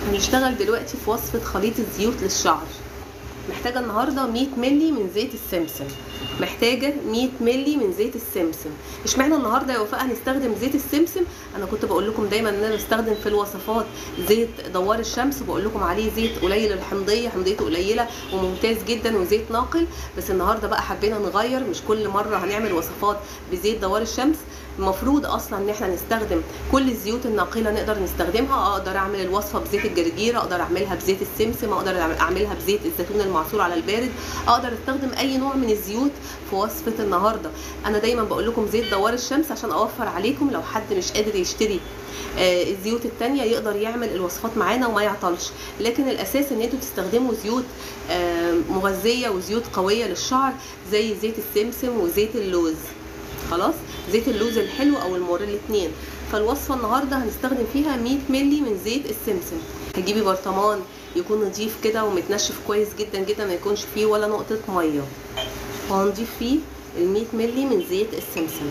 هنشتغل دلوقتي في وصفة خليط الزيوت للشعر محتاجة النهاردة 100 ملي من زيت السمسم محتاجة 100 ملي من زيت السمسم اشمعنى النهارده يا وفاء هنستخدم زيت السمسم انا كنت بقول لكم دايما ان انا بستخدم في الوصفات زيت دوار الشمس وبقول لكم عليه زيت قليل الحمضيه حمضيته قليله وممتاز جدا وزيت ناقل بس النهارده بقى حبينا نغير مش كل مره هنعمل وصفات بزيت دوار الشمس المفروض اصلا ان احنا نستخدم كل الزيوت الناقله نقدر نستخدمها اقدر اعمل الوصفه بزيت الجرجير اقدر اعملها بزيت السمسم اقدر اعملها بزيت الزيتون المعصور على البارد اقدر استخدم اي نوع من الزيوت في وصفه النهارده انا دايما بقول لكم زيت دوار الشمس عشان اوفر عليكم لو حد مش قادر يشتري آه الزيوت التانية يقدر يعمل الوصفات معانا وما يعطلش لكن الاساس ان انتوا تستخدموا زيوت آه مغذيه وزيوت قويه للشعر زي زيت السمسم وزيت اللوز خلاص زيت اللوز الحلو او المر الاثنين فالوصفه النهارده هنستخدم فيها 100 ملي من زيت السمسم هتجيبي برطمان يكون نظيف كده ومتنشف كويس جدا جدا ما يكونش فيه ولا نقطه ميه وهنضيف فيه ال 100 ملي من زيت السمسم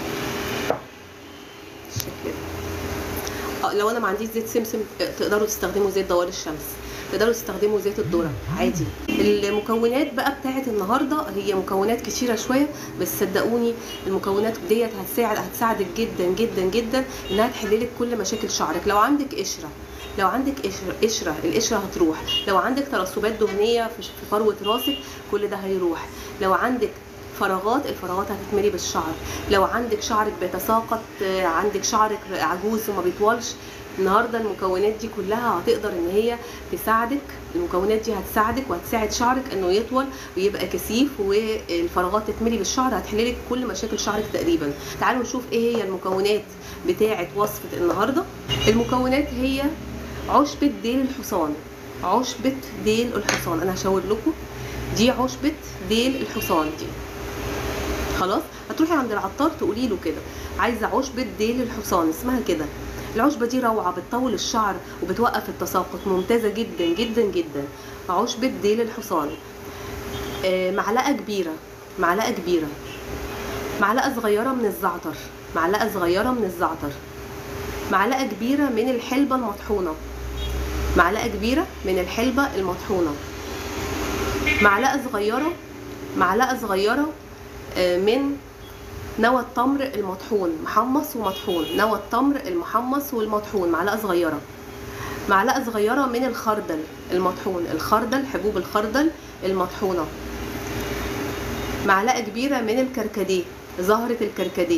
بالشكل ده لو انا ما عنديش زيت سمسم تقدروا تستخدموا زيت دوار الشمس تقدروا تستخدموا زيت الذره عادي المكونات بقى بتاعت النهارده هي مكونات كتيره شويه بس صدقوني المكونات ديت هتساعد هتساعدك جدا جدا جدا انها تحل لك كل مشاكل شعرك لو عندك قشره لو عندك قشره قشره القشره هتروح لو عندك ترسبات دهنيه في فروه راسك كل ده هيروح لو عندك فراغات الفراغات هتتملي بالشعر لو عندك شعرك بيتساقط عندك شعرك عجوز وما بيطولش النهارده المكونات دي كلها هتقدر ان هي تساعدك المكونات دي هتساعدك وهتساعد شعرك انه يطول ويبقى كثيف والفراغات تتملي بالشعر هتحل لك كل مشاكل شعرك تقريبا تعالوا نشوف ايه هي المكونات بتاعه وصفه النهارده المكونات هي عشبه ديل الحصان عشبه ديل الحصان انا هشاور لكم دي عشبه ديل الحصان دي خلاص هتروحي عند العطار تقولي له كده عايزه عشبه ديل الحصان اسمها كده العشبة دي روعة بتطول الشعر وبتوقف التساقط ممتازة جدا جدا جدا عشبة ديل الحصان آه معلقة كبيرة معلقة كبيرة معلقة صغيرة من الزعتر معلقة صغيرة من الزعتر معلقة كبيرة من الحلبة المطحونة معلقة كبيرة من الحلبة المطحونة معلقة صغيرة معلقة صغيرة آه من نوى التمر المطحون محمص ومطحون نوى التمر المحمص والمطحون معلقه صغيره معلقه صغيره من الخردل المطحون الخردل حبوب الخردل المطحونه معلقه كبيره من الكركديه زهره الكركديه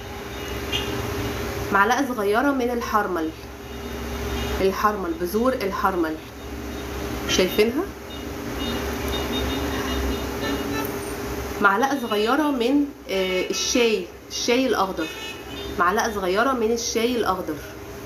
معلقه صغيره من الحرمل الحرمل بذور الحرمل شايفينها معلقه صغيره من الشاي الشاي الاخضر معلقه صغيره من الشاي الاخضر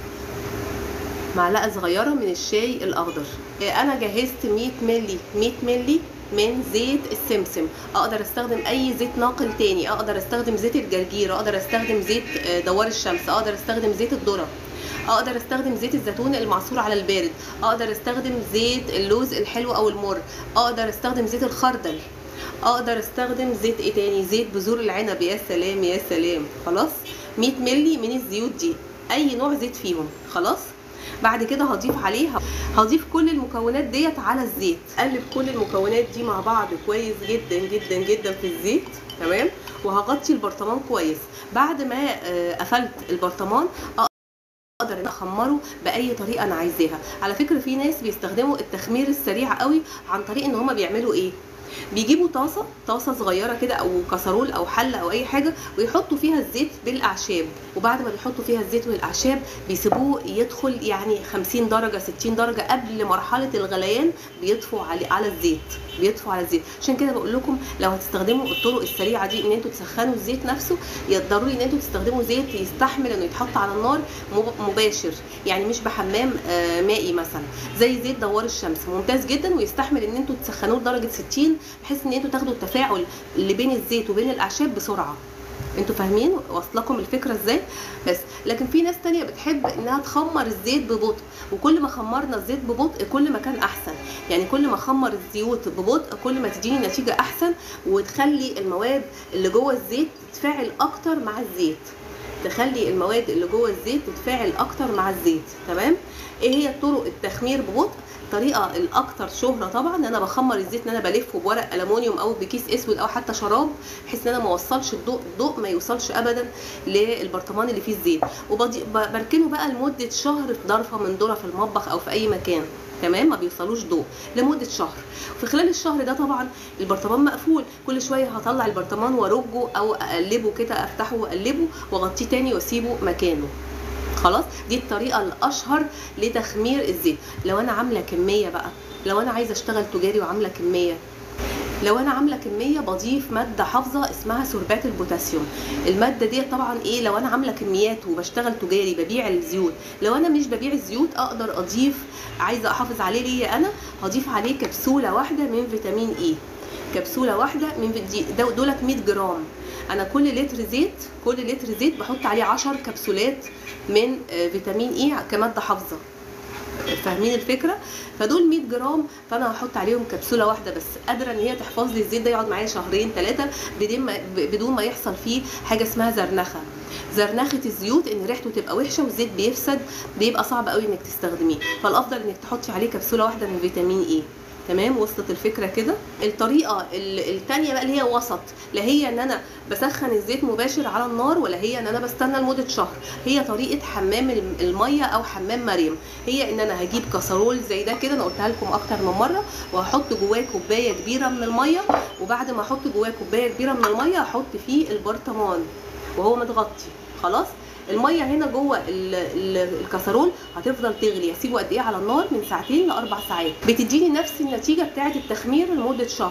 معلقه صغيره من الشاي الاخضر انا جهزت 100 ملي 100 ملي من زيت السمسم اقدر استخدم اي زيت ناقل تاني اقدر استخدم زيت الجرجير اقدر استخدم زيت دوار الشمس اقدر استخدم زيت الذره اقدر استخدم زيت الزيتون المعصور على البارد اقدر استخدم زيت اللوز الحلو او المر اقدر استخدم زيت الخردل اقدر استخدم زيت ايه تاني زيت بذور العنب يا سلام يا سلام خلاص 100 ملي من الزيوت دي اي نوع زيت فيهم خلاص بعد كده هضيف عليها هضيف كل المكونات ديت على الزيت قلب كل المكونات دي مع بعض كويس جدا جدا جدا في الزيت تمام وهغطي البرطمان كويس بعد ما قفلت البرطمان اقدر ان اخمره باي طريقه انا عايزاها على فكره في ناس بيستخدموا التخمير السريع قوي عن طريق ان هما بيعملوا ايه بيجيبوا طاسه طاسه صغيره كده او كسرول او حله او اي حاجه ويحطوا فيها الزيت بالاعشاب وبعد ما بيحطوا فيها الزيت والاعشاب بيسيبوه يدخل يعني 50 درجه 60 درجه قبل مرحله الغليان بيطفوا على على الزيت بيطفوا على الزيت عشان كده بقول لكم لو هتستخدموا الطرق السريعه دي ان انتوا تسخنوا الزيت نفسه ضروري ان انتوا تستخدموا زيت يستحمل انه يتحط على النار مباشر يعني مش بحمام مائي مثلا زي زيت دوار الشمس ممتاز جدا ويستحمل ان انتوا تسخنوه لدرجه 60 بحيث ان انتوا تاخدوا التفاعل اللي بين الزيت وبين الاعشاب بسرعه انتوا فاهمين واصلكم الفكره ازاي بس لكن في ناس تانية بتحب انها تخمر الزيت ببطء وكل ما خمرنا الزيت ببطء كل ما كان احسن يعني كل ما خمر الزيوت ببطء كل ما تديني نتيجه احسن وتخلي المواد اللي جوه الزيت تتفاعل اكتر مع الزيت تخلي المواد اللي جوه الزيت تتفاعل اكتر مع الزيت تمام ايه هي طرق التخمير ببطء الطريقه الاكثر شهره طبعا ان انا بخمر الزيت ان انا بلفه بورق الومنيوم او بكيس اسود او حتى شراب بحيث ان انا ما اوصلش الضوء الضوء ما يوصلش ابدا للبرطمان اللي فيه الزيت وبركنه بقى لمده شهر في ضرفه من ذره في المطبخ او في اي مكان تمام ما بيوصلوش ضوء لمده شهر في خلال الشهر ده طبعا البرطمان مقفول كل شويه هطلع البرطمان وارجه او اقلبه كده افتحه واقلبه واغطيه تاني واسيبه مكانه خلاص دي الطريقه الاشهر لتخمير الزيت لو انا عامله كميه بقى لو انا عايزه اشتغل تجاري وعامله كميه لو انا عامله كميه بضيف ماده حافظه اسمها سوربات البوتاسيوم الماده دي طبعا ايه لو انا عامله كميات وبشتغل تجاري ببيع الزيوت لو انا مش ببيع الزيوت اقدر اضيف عايزه احافظ عليه ليا انا هضيف عليه كبسوله واحده من فيتامين اي كبسوله واحده من دي دولت 100 جرام انا كل لتر زيت كل لتر زيت بحط عليه 10 كبسولات من فيتامين اي كماده حافظه فاهمين الفكره فدول 100 جرام فانا هحط عليهم كبسوله واحده بس قادره ان هي تحفظ لي الزيت ده يقعد معايا شهرين ثلاثه بدون ما بدون ما يحصل فيه حاجه اسمها زرنخه زرنخه الزيوت ان ريحته تبقى وحشه والزيت بيفسد بيبقى صعب قوي انك تستخدميه فالافضل انك تحطي عليه كبسوله واحده من فيتامين اي تمام وصلت الفكره كده الطريقه الثانيه بقى اللي هي وسط لا هي ان انا بسخن الزيت مباشر على النار ولا هي ان انا بستنى لمده شهر هي طريقه حمام الميه او حمام مريم هي ان انا هجيب كسرول زي ده كده انا قلتها لكم اكتر من مره وهحط جواه كوبايه كبيره من الميه وبعد ما احط جواه كوبايه كبيره من الميه هحط فيه البرطمان وهو متغطي خلاص الميه هنا جوه الكسرول هتفضل تغلي هسيبه قد ايه على النار من ساعتين لاربع ساعات بتديني نفس النتيجه بتاعه التخمير لمده شهر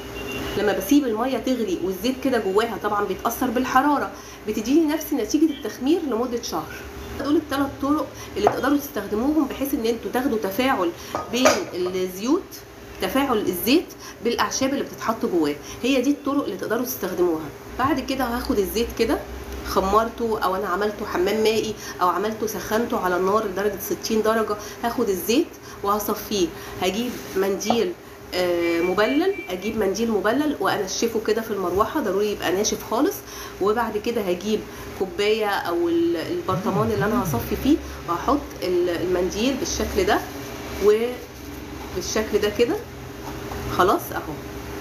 لما بسيب الميه تغلي والزيت كده جواها طبعا بيتاثر بالحراره بتديني نفس نتيجه التخمير لمده شهر دول الثلاث طرق اللي تقدروا تستخدموهم بحيث ان انتوا تاخدوا تفاعل بين الزيوت تفاعل الزيت بالاعشاب اللي بتتحط جواه هي دي الطرق اللي تقدروا تستخدموها بعد كده هاخد الزيت كده خمرته او انا عملته حمام مائي او عملته سخنته على النار لدرجه 60 درجه هاخد الزيت وهصفيه هجيب منديل مبلل اجيب منديل مبلل وانشفه كده في المروحه ضروري يبقى ناشف خالص وبعد كده هجيب كوبايه او البرطمان اللي انا هصفي فيه وهحط المنديل بالشكل ده وبالشكل ده كده خلاص اهو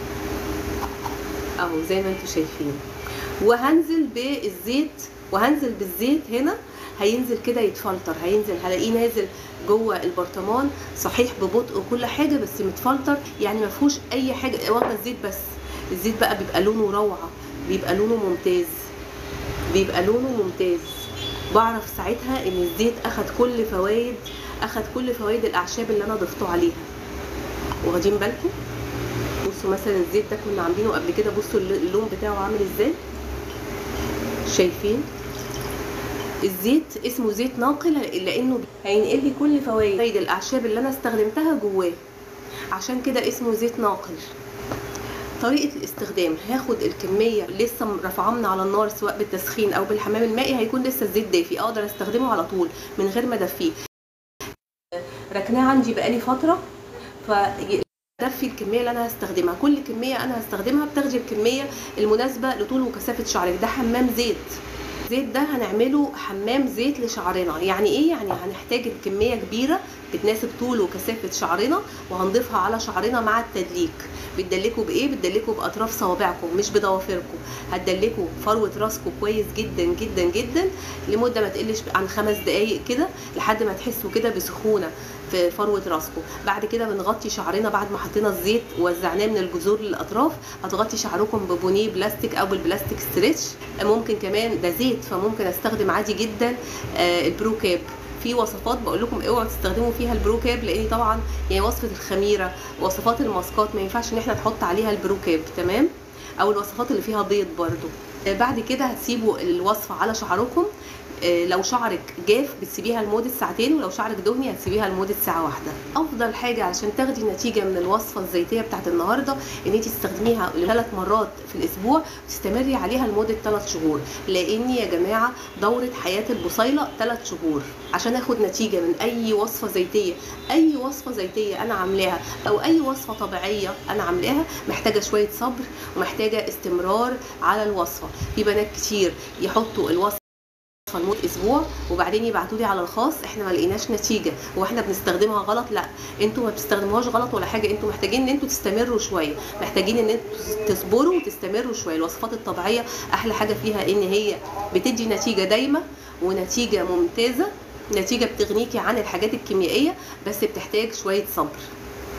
اهو زي ما انتم شايفين وهنزل بالزيت وهنزل بالزيت هنا هينزل كده يتفلتر هينزل هلاقيه نازل جوه البرطمان صحيح ببطء وكل حاجه بس متفلتر يعني ما فيهوش اي حاجه واخده الزيت بس الزيت بقى بيبقى لونه روعه بيبقى لونه ممتاز بيبقى لونه ممتاز بعرف ساعتها ان الزيت اخد كل فوائد اخد كل فوائد الاعشاب اللي انا ضفته عليها واخدين بالكم بصوا مثلا الزيت ده كنا عاملينه قبل كده بصوا اللون بتاعه عامل ازاي شايفين الزيت اسمه زيت ناقل لانه هينقل لي كل فوائد الاعشاب اللي انا استخدمتها جواه عشان كده اسمه زيت ناقل طريقه الاستخدام هاخد الكميه لسه رافعاه من على النار سواء بالتسخين او بالحمام المائي هيكون لسه الزيت دافي اقدر استخدمه على طول من غير ما ادفيه ركناه عندي بقالي فتره ف ادفي الكميه اللي انا هستخدمها كل كميه انا هستخدمها بتاخدي الكميه المناسبه لطول وكثافه شعرك ده حمام زيت الزيت ده هنعمله حمام زيت لشعرنا يعني ايه يعني هنحتاج كميه كبيره بتناسب طول وكثافه شعرنا وهنضيفها على شعرنا مع التدليك بتدلكوا بايه بتدلكوا باطراف صوابعكم مش بضوافركم هتدلكوا فروه راسكم كويس جدا جدا جدا لمده ما تقلش عن خمس دقائق كده لحد ما تحسوا كده بسخونه في فروه راسكم بعد كده بنغطي شعرنا بعد ما حطينا الزيت ووزعناه من الجذور للاطراف هتغطي شعركم ببونيه بلاستيك او بالبلاستيك ستريتش ممكن كمان ده زيت فممكن استخدم عادي جدا البرو كاب في وصفات بقول لكم اوعوا تستخدموا فيها البرو كاب لان طبعا يعني وصفه الخميره وصفات الماسكات ما ينفعش ان احنا نحط عليها البرو كاب تمام او الوصفات اللي فيها بيض برضو بعد كده هتسيبوا الوصفه على شعركم لو شعرك جاف بتسيبيها لمده ساعتين ولو شعرك دهني هتسيبيها لمده ساعه واحده افضل حاجه عشان تاخدي نتيجه من الوصفه الزيتيه بتاعت النهارده ان انت تستخدميها لثلاث مرات في الاسبوع وتستمري عليها لمده ثلاث شهور لان يا جماعه دوره حياه البصيله ثلاث شهور عشان اخد نتيجه من اي وصفه زيتيه اي وصفه زيتيه انا عاملاها او اي وصفه طبيعيه انا عاملاها محتاجه شويه صبر ومحتاجه استمرار على الوصفه في بنات كتير يحطوا الوصفه لمده اسبوع وبعدين يبعتوا لي على الخاص احنا ما لقيناش نتيجه هو احنا بنستخدمها غلط لا انتوا ما بتستخدموهاش غلط ولا حاجه انتوا محتاجين ان انتوا تستمروا شويه محتاجين ان انتوا تصبروا وتستمروا شويه الوصفات الطبيعيه احلى حاجه فيها ان هي بتدي نتيجه دايمه ونتيجه ممتازه نتيجه بتغنيكي عن الحاجات الكيميائيه بس بتحتاج شويه صبر